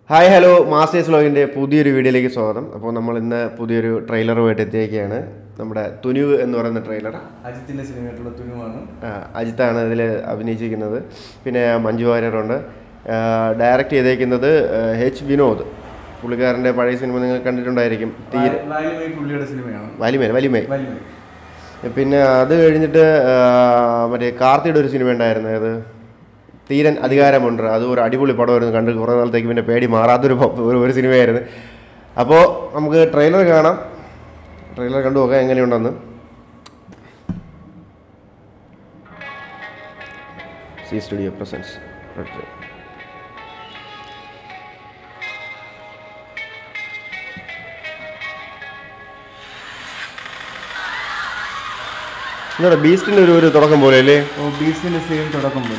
Hi hello masters ലോഗിൻ്റെ പുതിയൊരു വീഡിയോയിലേക്ക് സ്വാഗതം അപ്പോൾ നമ്മൾ ഇന്ന് പുതിയൊരു ട്രെയിലറുമായിട്ട് എത്തിയേക്കാണ് നമ്മുടെ തുനുവ് എന്ന് പറയുന്ന ട്രെയിലർ അജിത്തിന്റെ സിനിമയായിട്ടുള്ള തുനുവാണ് അജിത്താണ് ഇതിൽ അഭിനയിച്ചിരിക്കുന്നത് പിന്നെ മഞ്ജു വാര്യറുണ്ട് ഡയറക്റ്റ് ചെയ്തേക്കുന്നത് എച്ച് വിനോദ് പുള്ളിക്കാരൻ്റെ പഴയ സിനിമ നിങ്ങൾ കണ്ടിട്ടുണ്ടായിരിക്കും തീരെ വാലിമൈ പുള്ളിയുടെ സിനിമയാണ് വലിമേൻ വലിമേ വാലിമൈ പിന്നെ അത് കഴിഞ്ഞിട്ട് ആ, മറ്റേ കാർത്തിയുടെ ഒരു സിനിമ ഉണ്ടായിരുന്നു അത് തീരൻ അധികാരമുണ്ട് അത് ഒരു അടിപൊളി പടമായിരുന്നു കണ്ട് കുറേ നാളത്തേക്ക് പിന്നെ പേടി മാറാത്തൊരു പ- ഒരു ഒരു സിനിമയായിരുന്നു അപ്പോൾ നമുക്ക് ട്രെയിലർ കാണാം ട്രെയിലർ കണ്ടു നോക്കാം എങ്ങനെയുണ്ടെന്ന് സി സ്റ്റുഡിയോ പ്രസൻസ് എന്താ ബീസ്റ്റിൻ്റെ ഒരു ഒരു തുടക്കം പോലെ അല്ലേ ഓ ബീസിന്റെ സെയിം തുടക്കം പോയി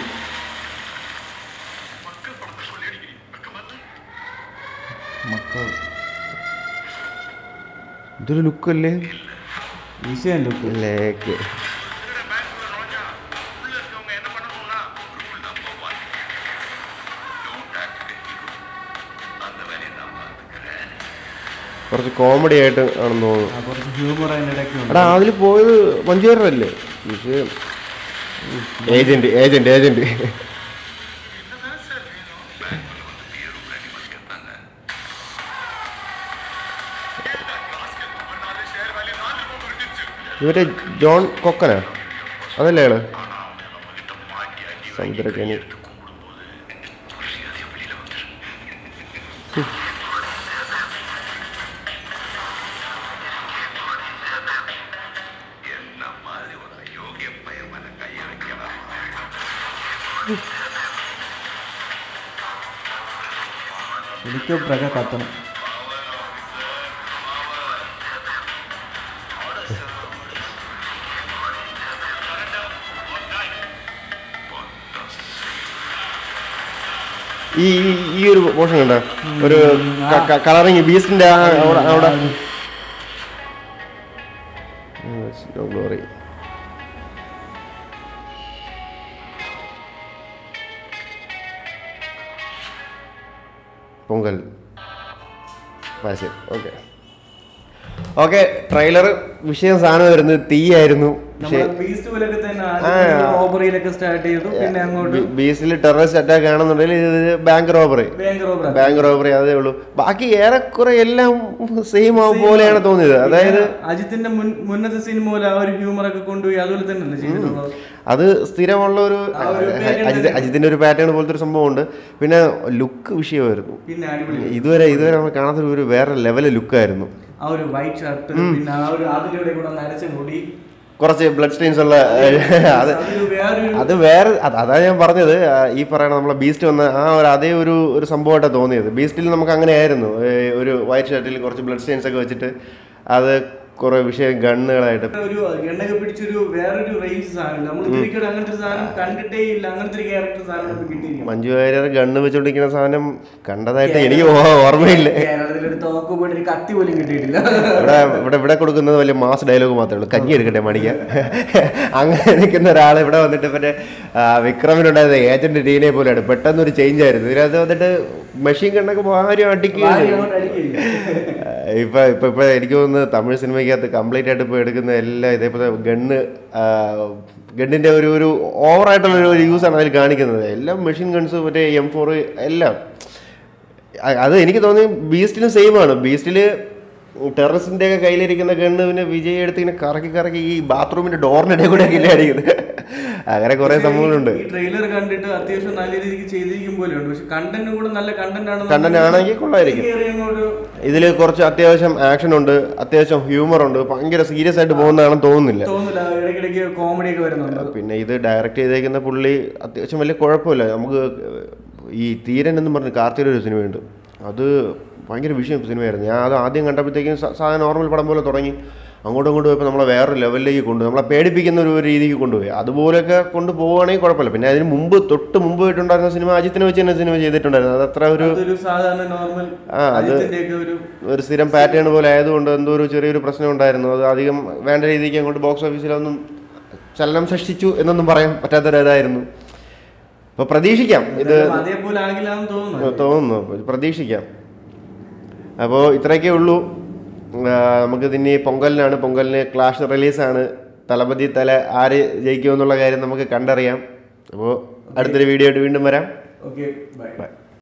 മക്കൾ ഇതൊരു ലുക്കല്ലേ ഈശോയൻ ലുക്ക് ലേക്ക് കുറച്ച് കോമഡി ആയിട്ട് ആണെന്ന് തോന്നുന്നു ആ കുറച്ച് ഹ്യൂമർ അതിൻ്റെ ഇടയ്ക്ക് ഉണ്ട് എടാ അതിൽ പോയത് മഞ്ചേരല്ലേ ഏജന്റ് ഏജന്റ് ഏജന്റ് ഇവരെ ജോൺ കൊക്കനാ അതല്ലേ ആള് സമുദ്രക്കനി ഹെലികോപ്റ്ററൊക്കെ കത്തണം ഈ ഈ- ഈ ഒരു പോർഷൻ കണ്ട ഒരു കളറിങ് ബീസ്റ്റിന്റെ ആ അവിടെ അവിടെ ഗ്ലോറി പൊങ്കൽ പരസ്യം ഓക്കെ ഓക്കെ ട്രെയിലർ വിഷയം സാധനം വരുന്നത് തീയായിരുന്നു പക്ഷേ നമ്മുടെ ബീസ്റ്റ് പോലൊക്കെ തന്നെ ആദ്യം റോബറിയിലൊക്കെ സ്റ്റാർട്ട് ചെയ്തു പിന്നെ അങ്ങോട്ട് ബീസിൽ ടെററിസ്റ്റ് അറ്റാക്ക് ആണെന്നുണ്ടെങ്കിൽ ഇത് bank robbery bank robber bank robbery അതേ ഉള്ളൂ ബാക്കി ഏറെക്കുറെ എല്ലാം സെയിം പോലെയാണ് തോന്നിയത് അതായത് അജിത്തിന്റെ മുൻ മുന്നത്തെ സിനിമ പോലെ ആ ഒരു ഹ്യൂമർ ഒക്കെ കൊണ്ടുപോയി അതുപോലെ തന്നെയല്ലേ ചെയ്തിട്ടുള്ളത് അത് സ്ഥിരമുള്ള ഒരു അജിത് അജിത്തിന്റെ ഒരു പാറ്റേൺ പോലത്തെ ഒരു സംഭവമുണ്ട് പിന്നെ ലുക്ക് വിഷയമായിരുന്നു പിന്നെ അടിപൊളി ഇതുവരെ ഇതുവരെ നമ്മൾ കാണാത്ത ഒരു വേറെ ലെവല് ലുക്കായിരുന്നു ആ ഒരു വൈറ്റ് ഷർട്ട് പിന്നെ ആ ഒരു അതിലൂടെ കൂടെ നരച്ച മുടി കുറച്ച് ബ്ലഡ് സ്റ്റെയിൻസ് ഉള്ള അത് അതൊരു വേറൊരു അത് വേറെ അത് അതാ ഞാൻ പറഞ്ഞത് ആ, ഈ പറയണ നമ്മളെ ബീസ്റ്റ് വന്ന ആ ഒരു അതേ ഒരു ഒരു സംഭവമായിട്ടാണ് തോന്നിയത് ബീസ്റ്റിൽ നമുക്ക് അങ്ങനെ ആയിരുന്നു ഏ, ഒരു വൈറ്റ് ഷർട്ടിൽ കുറച്ച് ബ്ലഡ് സ്റ്റെയിൻസ് ഒക്കെ വെച്ചിട്ട് അത് കുറെ വിഷയം ഗണ്ണുകളായിട്ട് ഒരു എണ്ണയൊക്കെ പിടിച്ചൊരു വേറൊരു റേഞ്ച് സാധനം നമ്മൾ ഒരിക്കലും അങ്ങനത്തെ ഒരു സാധനം കണ്ടിട്ടേ ഇല്ല അങ്ങനത്തെ ഒരു ക്യാരക്ടർ സാധനം നമുക്ക് കിട്ടിയില്ല മഞ്ജു വാര്യർ ഗണ്ണ് വെച്ചോണ്ടിരിക്കുന്ന സാധനം കണ്ടതായിട്ട് എനിക്ക് ഓ- ഓർമ്മയില്ല കേരളത്തിൽ ഒരു തോക്ക് പോയിട്ട് ഒരു കത്തി പോലും കിട്ടിയിട്ടില്ല ഇവിടെ ഇവിടെ ഇവിടെ കൊടുക്കുന്നത് വലിയ മാസ് ഡയലോഗ് മാത്രമേ ഉള്ളൂ കഞ്ഞി എടുക്കട്ടെ മണിക്കാൻ അങ്ങനെ നിൽക്കുന്ന ഒരാൾ ഇവിടെ വന്നിട്ട് മറ്റേ ആ, വിക്രമിനുണ്ടായത് ഏജന്റ് ടീനെ പോലെയാണ് പെട്ടെന്ന് ഒരു ചേഞ്ച് ആയിരുന്നു ഇതിനകത്ത് വന്നിട്ട് മെഷീൻ കണ്ണൊക്കെ ഭാര്യ ഭാര്യ അടിക്കുകയാണ് അങ്ങോട്ട് അടിക്കില്ല. ഇപ്പൊ ഇപ്പൊ ഇപ്പൊ എനിക്ക് തോന്നുന്നു തമിഴ് സിനിമയ്ക്കകത്ത് കംപ്ലീറ്റ് ആയിട്ട് ഇപ്പൊ എടുക്കുന്ന എല്ലാം ഇതേപോലെ ഗണ്ണ് ഗണ്ണിന്റെ ഒരു ഒരു ഓവറായിട്ടുള്ള ഒരു യൂസ് ആണ് അതിൽ കാണിക്കുന്നത് എല്ലാം മെഷീൻ ഗൺസ് മറ്റേ എം ഫോർ എല്ലാം അ- അത് എനിക്ക് തോന്നി ബീസ്റ്റിലും സെയിം ആണ് ബീസ്റ്റിൽ ടെറസിന്റെ ഒക്കെ കയ്യിലിരിക്കുന്ന ഗണ്ണ് പിന്നെ വിജയ് എടുത്ത് ഇങ്ങനെ കറക്കി കറക്കി ഈ ബാത്റൂമിന്റെ ഡോറിനിടെ കൂടെ ഒക്കെ അടിക്കുന്നത് അങ്ങനെ കുറെ സംഭവങ്ങളുണ്ട് ഈ ട്രെയിലർ കണ്ടിട്ട് അത്യാവശ്യം നല്ല രീതിക്ക് ചെയ്തിരിക്കും പോലെയുണ്ട് പക്ഷെ കണ്ടന്റ് കൂടെ നല്ല കണ്ടന്റ് ആണ് കണ്ടന്റ് ആണെങ്കിൽ കൊള്ളായിരിക്കും അങ്ങോട്ട് ഇതിൽ കുറച്ച് അത്യാവശ്യം ആക്ഷൻ ഉണ്ട് അത്യാവശ്യം ഹ്യൂമർ ഉണ്ട് ഭയങ്കര സീരിയസ് ആയിട്ട് പോകുന്നതാണെന്ന് തോന്നുന്നില്ല തോന്നില്ല ഇടയ്ക്കിടയ്ക്ക് കോമഡി ഒക്കെ വരുന്നുണ്ട് പിന്നെ ഇത് ഡയറക്റ്റ് ചെയ്തേക്കുന്ന പുള്ളി അത്യാവശ്യം വലിയ കുഴപ്പമില്ല നമുക്ക് ഈ തീരൻ എന്ന് പറഞ്ഞ് കാർത്തിയുടെ ഒരു സിനിമയുണ്ട് അത് ഭയങ്കര വിഷയം സിനിമയായിരുന്നു ഞാൻ അത് ആദ്യം കണ്ടപ്പോഴത്തേക്കും സ- സാധാരണ നോർമൽ പടം പോലെ തുടങ്ങി അങ്ങോട്ടും ഇങ്ങോട്ടും പോയപ്പോൾ നമ്മളെ വേറെ ലെവലിലേക്ക് കൊണ്ടുപോയി നമ്മളെ പേടിപ്പിക്കുന്ന ഒരു രീതിക്ക് കൊണ്ടുപോയി അതുപോലെയൊക്കെ കൊണ്ടുപോവുകയാണെങ്കിൽ കുഴപ്പമില്ല പിന്നെ അതിന് മുമ്പ് തൊട്ട് മുമ്പ് പോയിട്ടുണ്ടായിരുന്ന സിനിമ അജിത്തിനെ വെച്ച് തന്നെ സിനിമ ചെയ്തിട്ടുണ്ടായിരുന്നു അത് അത്ര ഒരു അതൊരു സാധാരണ നോർമൽ ആ, അത് അജിത്തിന്റെയൊക്കെ ഒരു ഒരു സ്ഥിരം പാറ്റേൺ പോലെ ആയതുകൊണ്ട് എന്തോ ഒരു ചെറിയൊരു പ്രശ്നം ഉണ്ടായിരുന്നു അത് അധികം വേണ്ട രീതിക്ക് അങ്ങോട്ട് ബോക്സ് ഓഫീസിലൊന്നും ചലനം സൃഷ്ടിച്ചു എന്നൊന്നും പറയാൻ പറ്റാത്തൊരു ഇതായിരുന്നു അപ്പോൾ പ്രതീക്ഷിക്കാം ഇത് എന്തായാലും അതേപോലെ ആകില്ല എന്ന് തോന്നുന്നു തോന്നുന്നു പ്രതീക്ഷിക്കാം അപ്പോൾ ഇത്രയൊക്കെ ഉള്ളൂ ആ, നമുക്ക് ഇനി പൊങ്കലിനാണ് പൊങ്കലിന് ക്ലാഷ് റിലീസാണ് തലപതി തല ആര് ജയിക്കുമെന്നുള്ള കാര്യം നമുക്ക് കണ്ടറിയാം അപ്പോൾ അടുത്തൊരു വീഡിയോ ആയിട്ട് വീണ്ടും വരാം ഓക്കെ ബൈ ബൈ